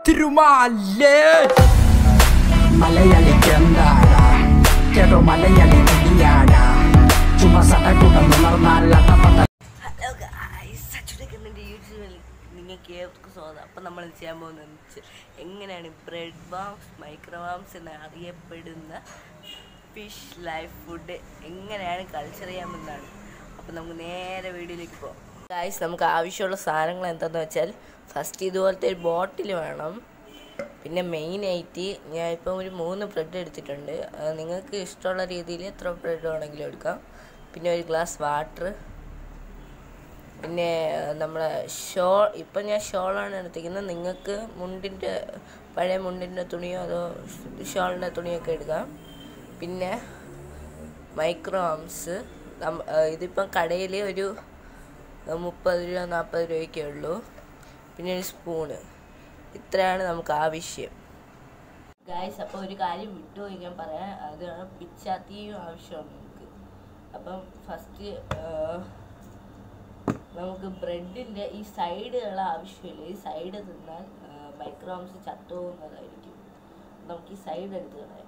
തിരുമാലേ മലയാളിക്ക് എന്താടാ കേട്ടോ മലയാളി കുടിയാടാ ചുമ സടകുടം ഉണർന്നാൽ അട്ടപ്പട്ട ഹലോ ഗായ്സ് അച്ചുടക്ക് എൻ്റെ യൂട്യൂബിൽ നിങ്ങൾക്ക് ഏവർക്കും സ്വാഗതം അപ്പം നമ്മൾ ചെയ്യാൻ പോകുന്നത് വെച്ച് എങ്ങനെയാണ് ബ്രെഡ് വാംസ് മൈക്രോവാംസ് എന്ന് അറിയപ്പെടുന്ന ഫിഷ് ലൈഫ് ഫുഡ് എങ്ങനെയാണ് കൾച്ചർ ചെയ്യാമെന്നാണ് അപ്പം നമുക്ക് നേരെ വീഡിയോയിലേക്ക് പോകാം ഗായ്സ് നമുക്ക് ആവശ്യമുള്ള സാധനങ്ങൾ എന്താണെന്ന് വെച്ചാൽ ഫസ്റ്റ് ഇതുപോലത്തെ ഒരു ബോട്ടിൽ വേണം പിന്നെ മെയിനായിട്ട് ഞാൻ ഇപ്പം ഒരു മൂന്ന് ബ്രെഡ് എടുത്തിട്ടുണ്ട് അത് നിങ്ങൾക്ക് ഇഷ്ടമുള്ള രീതിയിൽ എത്ര ബ്രെഡ് വേണമെങ്കിലും എടുക്കാം പിന്നെ ഒരു ഗ്ലാസ് വാട്ടർ പിന്നെ നമ്മളെ ഷോൾ ഇപ്പം ഞാൻ ഷോളാണ് എടുത്തിരിക്കുന്നത് നിങ്ങൾക്ക് മുണ്ടിൻ്റെ പഴയ മുണ്ടിൻ്റെ തുണിയോ അതോ ഷോളിൻ്റെ തുണിയൊക്കെ എടുക്കാം പിന്നെ മൈക്രോ ആംസ് ഇതിപ്പം കടയിൽ ഒരു മുപ്പത് രൂപ നാൽപ്പത് രൂപയൊക്കെ ഉള്ളൂ പിന്നെ ഒരു സ്പൂണ് ഇത്രയാണ് നമുക്ക് ആവശ്യം ഗായ്സ് അപ്പോൾ ഒരു കാര്യം വിട്ടുപോയി ഞാൻ പറയാം അതാണ് പിച്ചാത്തിയും ആവശ്യമാണ് നമുക്ക് അപ്പം ഫസ്റ്റ് നമുക്ക് ബ്രെഡിൻ്റെ ഈ സൈഡുകൾ ആവശ്യമില്ല ഈ സൈഡ് തിന്നാൽ മൈക്രോംസ് ചത്തുപോകുന്നതായിരിക്കും നമുക്ക് ഈ സൈഡ് എടുത്ത് കളയാം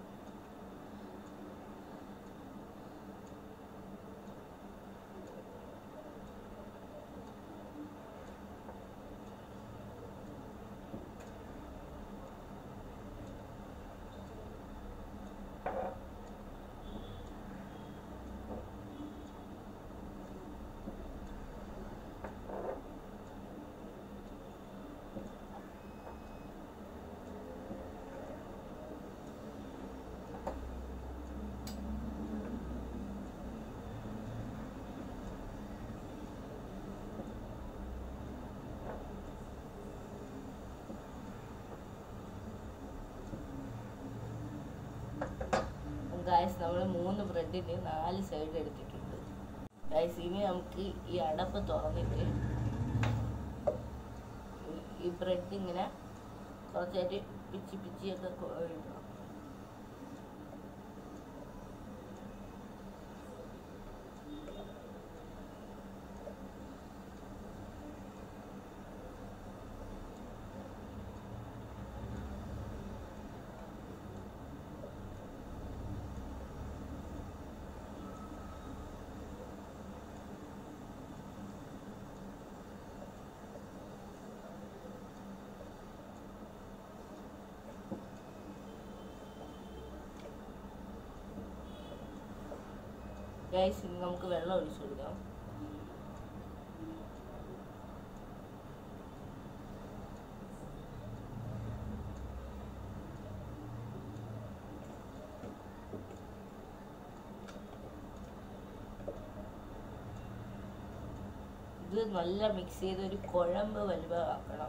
ഗായ്സ് നമ്മൾ മൂന്ന് ബ്രെഡിന് നാല് സൈഡ് എടുത്തിട്ടുണ്ട് ഗായ്സ് ഇനി നമുക്ക് ഈ അടപ്പ് തുറന്നിട്ട് ഈ ബ്രെഡ് ഇങ്ങനെ കുറച്ചായിട്ട് പിച്ചി പിച്ചിയൊക്കെ കൊ- ഇടണം ഗായ്സ് ഇനി നമുക്ക് വെള്ളം ഒഴിച്ചു കൊടുക്കാം ഇത് നല്ല മിക്സ് ചെയ്ത് ഒരു കുഴമ്പ് വലുതാക്കണം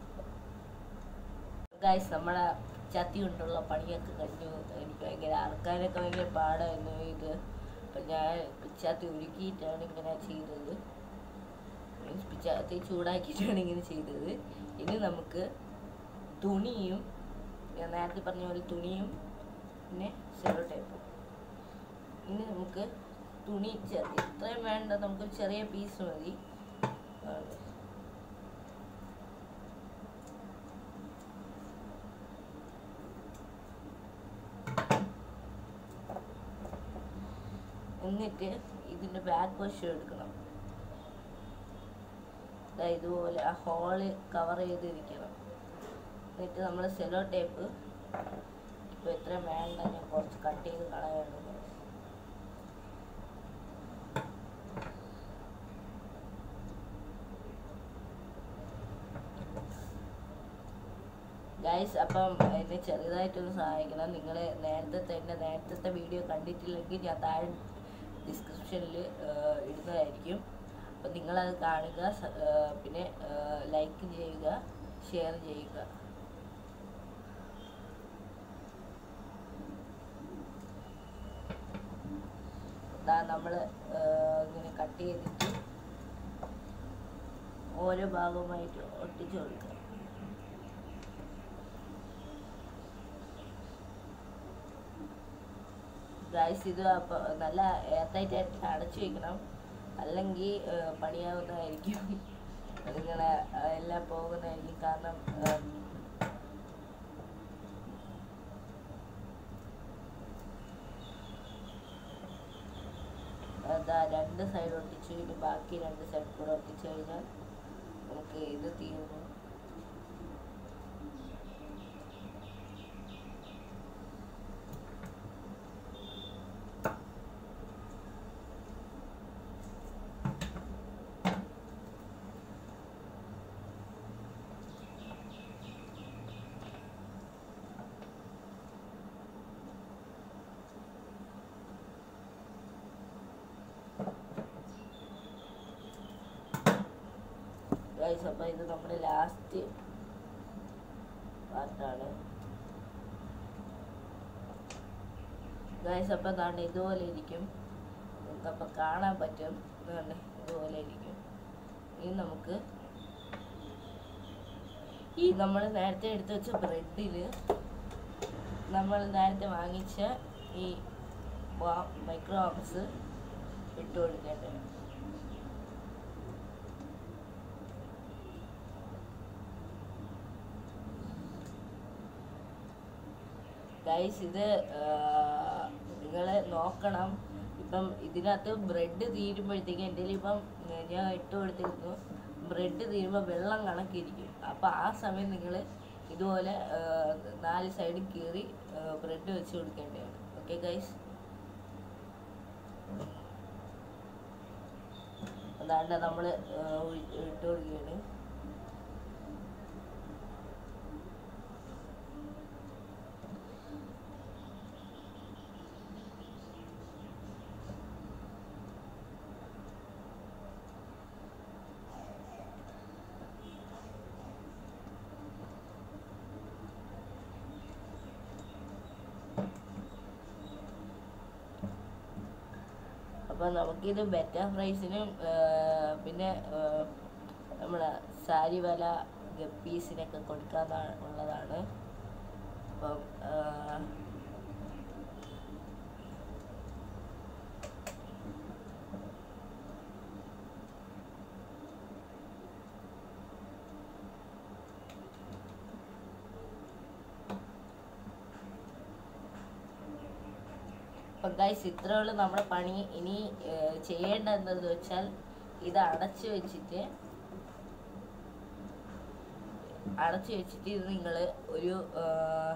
ഗായ്സ് നമ്മളെ ചത്തി കൊണ്ടുള്ള പണിയൊക്കെ കഴിഞ്ഞു എനിക്ക് ഭയങ്കര അറക്കാനൊക്കെ ഭയങ്കര പാടായിരുന്നു ഇത് അപ്പം ഞാൻ പിച്ചാത്തി ഉരുക്കിയിട്ടാണ് ഇങ്ങനെ ചെയ്തത് മീൻസ് പിച്ചാത്തി ചൂടാക്കിയിട്ടാണ് ഇങ്ങനെ ചെയ്തത് ഇനി നമുക്ക് തുണിയും ഞാൻ നേരത്തെ പറഞ്ഞ പോലെ തുണിയും പിന്നെ സെലോ ടൈപ്പും ഇനി നമുക്ക് തുണി ചെറിയ ഇത്രയും വേണ്ട നമുക്ക് ചെറിയ പീസ് മതി ആണ്. എന്നിട്ട് ഇതിന്റെ ബാക്ക് വശം എടുക്കണം ദാ ഇതുപോലെ ആ ഹോള് കവർ ചെയ്തിരിക്കണം എന്നിട്ട് നമ്മൾ സെലോ ടേപ്പ് ഇപ്പോൾ എത്ര വേണ്ട ഞാൻ കുറച്ച് കട്ട് ചെയ്ത് കളയാണ് ഗൈസ് അപ്പം എന്നെ ചെറുതായിട്ടൊന്ന് സഹായിക്കണം നിങ്ങൾ നേരത്തെ എൻ്റെ നേരത്തെ വീഡിയോ കണ്ടിട്ടില്ലെങ്കിൽ ഞാൻ താഴെ ഡിസ്ക്രിപ്ഷനിൽ ഇടുന്നതായിരിക്കും അപ്പം നിങ്ങളത് കാണുക സ- ആ, പിന്നെ ലൈക്ക് ചെയ്യുക ഷെയർ ചെയ്യുക നമ്മൾ ഇങ്ങനെ കട്ട് ചെയ്തിട്ട് ഓരോ ഭാഗമായിട്ട് ഒട്ടിച്ചു കൊടുക്കുക ഗൈസ് ഇത് അപ്പോൾ നല്ല എയർടൈറ്റ് ആയിട്ട് അടച്ചു വെക്കണം അല്ലെങ്കിൽ പണിയാവുന്നതായിരിക്കും അതിങ്ങനെ ആ, എല്ലാം പോകുന്നതായിരിക്കും കാരണം ആ, രണ്ട് സൈഡ് ഒട്ടിച്ചു ഇനി ബാക്കി രണ്ട് സൈഡ് കൂടെ ഒട്ടിച്ചു കഴിഞ്ഞാൽ നമുക്ക് ഇത് തീർന്നു ഗൈസ് അപ്പോൾ ഇത് നമ്മുടെ ലാസ്റ്റ് പാർട്ടാണ് ഗൈസ് അപ്പോൾ എന്താണ് ഇതുപോലെ ഇരിക്കും നമുക്കപ്പോൾ കാണാൻ പറ്റും ഇതാണ് ഇതുപോലെ ഇരിക്കും ഇനി നമുക്ക് ഈ നമ്മൾ നേരത്തെ എടുത്ത് വെച്ച ബ്രെഡിൽ നമ്മൾ നേരത്തെ വാങ്ങിച്ച ഈ മൈക്രോ ഓംസ് ഇട്ട് കൊടുക്കേണ്ടത് ഗൈസ് ഇത് നിങ്ങൾ നോക്കണം ഇപ്പം ഇതിനകത്ത് ബ്രെഡ് തീരുമ്പോഴത്തേക്ക് എൻ്റെ ഇപ്പം ഏർ ഞാൻ ഇട്ട് കൊടുത്തിരുന്നു ബ്രെഡ് തീരുമ്പോൾ വെള്ളം കണക്കിരിക്കും അപ്പം ആ സമയം നിങ്ങൾ ഇതുപോലെ ഏർ നാല് സൈഡിൽ കീറി ബ്രെഡ് വെച്ച് കൊടുക്കേണ്ടതാണ് ഓക്കെ ഗൈസ് അതാണ്ട് നമ്മൾ ഇട്ട് കൊടുക്കുകയാണ് അപ്പം നമുക്കിത് ബെറ്റർ പ്രൈസിനും പിന്നെ ഏർ, നമ്മുടെ സാരി വല ഗപ്പീസിനൊക്കെ കൊടുക്കാൻ ഉള്ളതാണ് അപ്പം ഏർ, അപ്പം ഗൈസ് ഇത്രയുള്ള നമ്മുടെ പണി ഇനി ഏർ, ചെയ്യേണ്ടത് എന്താന്ന് വെച്ചാൽ ഇത് അടച്ചു വെച്ചിട്ട് അടച്ചു വെച്ചിട്ട് ഇത് നിങ്ങൾ ഒരു ഏർ,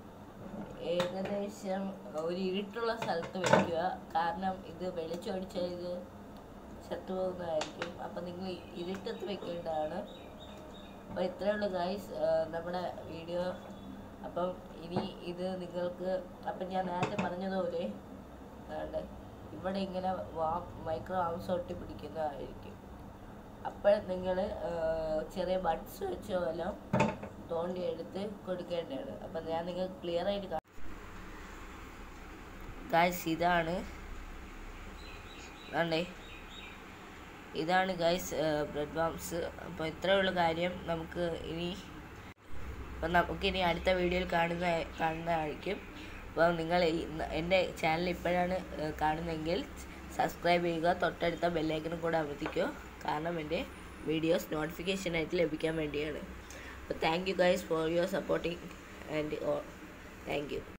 ഏകദേശം ഒരു ഇരുട്ടുള്ള സ്ഥലത്ത് വെക്കുക കാരണം ഇത് വെളിച്ചമടിച്ചാൽ ഇത് ചത്തുപോകുന്നതായിരിക്കും അപ്പം നിങ്ങൾ ഇരുട്ടത്ത് വെക്കേണ്ടതാണ് അപ്പോൾ ഇത്രയേ ഉള്ളൂ ഗൈസ് നമ്മുടെ വീഡിയോ അപ്പം ഇനി ഇത് നിങ്ങൾക്ക് അപ്പം ഞാൻ നേരത്തെ പറഞ്ഞതുപോലെ ആണ്ട് ഇവിടെ ഇങ്ങനെ വാ മൈക്രോ ആംസ് ഒട്ടി പിടിക്കുന്നതായിരിക്കും അപ്പോൾ നിങ്ങൾ ചെറിയ ബഡ്സ് വെച്ചോ വല്ലതും തോണ്ടി എടുത്ത് കൊടുക്കേണ്ടതാണ് അപ്പം ഞാൻ നിങ്ങൾക്ക് ക്ലിയർ ആയിട്ട് ഗായ്സ് ഇതാണ് ആണ്ടേ ഇതാണ് ഗൈസ് ബ്രെഡ് ബാംസ് അപ്പോൾ ഇത്രയുള്ള കാര്യം നമുക്ക് ഇനി അപ്പം നമുക്കിനി അടുത്ത വീഡിയോയിൽ കാണുന്ന കാണുന്നതായിരിക്കും അപ്പോൾ നിങ്ങൾ ഈ- എൻ്റെ ചാനൽ ഇപ്പോഴാണ് ഏഹ്, കാണുന്നതെങ്കിൽ സബ്സ്ക്രൈബ് ചെയ്യുക തൊട്ടടുത്ത ബെല്ലൈക്കനും കൂടെ അമർത്തിക്കോ കാരണം എൻ്റെ വീഡിയോസ് നോട്ടിഫിക്കേഷനായിട്ട് ലഭിക്കാൻ വേണ്ടിയാണ് അപ്പോൾ thank you guys for your supporting and thank U